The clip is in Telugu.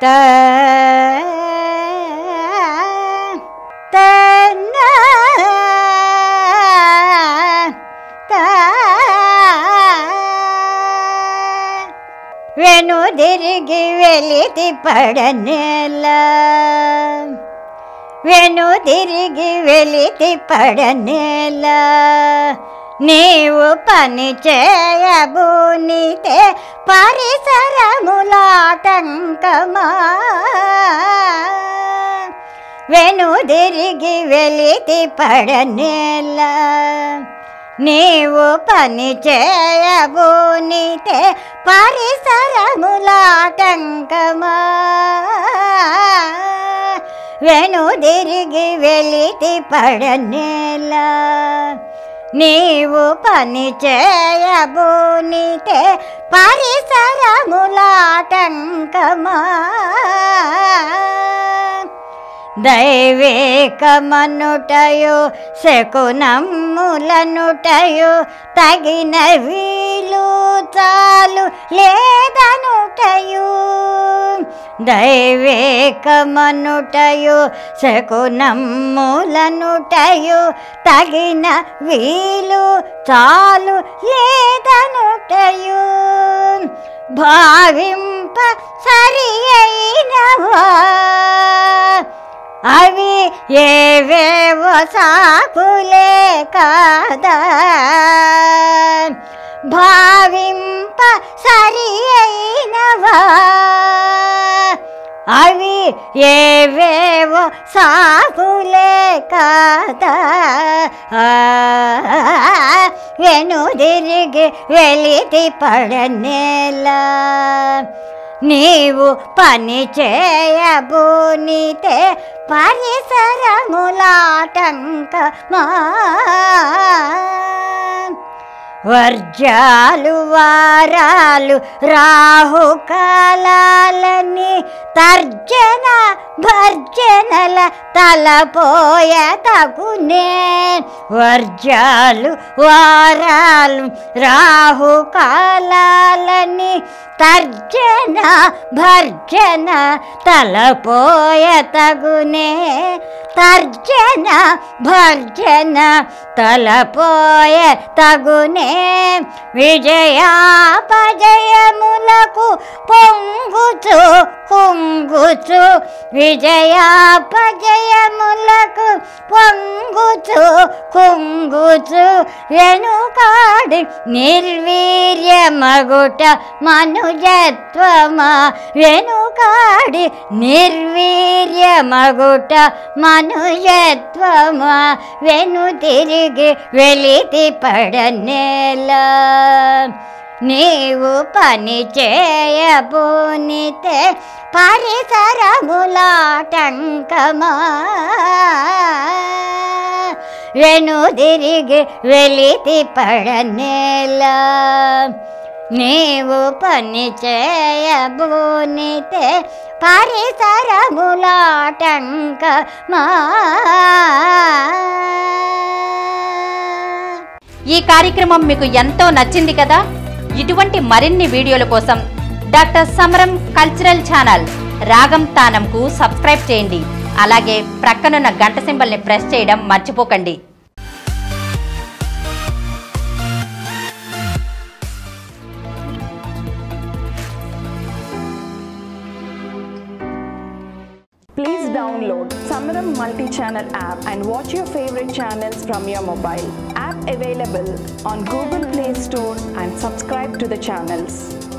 త తన్న వెను తిరిగి వెలితి పడనేల వెను తిరిగి వెలితి పడనేల నీవు పని చేయబూనితే పరిసరములాటంకమా వెను తిరిగి వెలితి పడనేల నీవు పని చేయబూనితే పరిసరములాటంకమా వెను తిరిగి వెలితి పడనేలా నీవు పని చేయబూనితే పరిసరములాటంకమా దైవేకమనుటయు శకునమ్ములనుటయు తగిన వీలు చాలు లేదనుటయు దైవేకమనుటయు శకునమ్ములనుటయు తగిన వీలు చాలు లేదనుటయు భావింప సరి అయినవా అవి ఏవేవో సాకులే కాదా భావింప సరి అయినవా అవి ఏవేవో సాకులే కాదా వెను తిరిగి వెలితి పడనేలా నీవు పని చేయబూనితే పరిసరములాటంకమా వర్జాలు వారాలు రాహుకాలని తర్జన భర్జనల తలపోయ తగునే వర్జాలు వారాలు రాహుకాలని తర్జన భర్జన తలపోయ తగునే తర్జన భర్జన తలపోయ తగునే విజయాపజయములకు పొంగుచు కుంగుచు విజయాపజయములకు పొంగుచు కుంగుచు వెనుకాడి నిర్వీర్యమగుట మనుజత్వమా వెనుకాడి నిర్వీర్యమగుట మనుజత్వమా వెను తిరిగి వెలితి పడనేలా నీవు పని చేయబోనితే పరిసరములాటంకమా వెను తిరిగి వెలితి పడనేలా నీవు పని చేయబోనితే పరిసరములాటంకమా ఈ కార్యక్రమం మీకు ఎంతో నచ్చింది కదా ఇటువంటి మరిన్ని వీడియోల కోసం డాక్టర్ సమరం కల్చరల్ ఛానల్ రాగం తానంకు సబ్స్క్రైబ్ చేయండి అలాగే ప్రక్కనున్న గంట సింబల్ని ప్రెస్ చేయడం మర్చిపోకండి Please download Samaram multi-channel app and watch your favorite channels from your mobile. App available on Google Play Store and subscribe to the channels.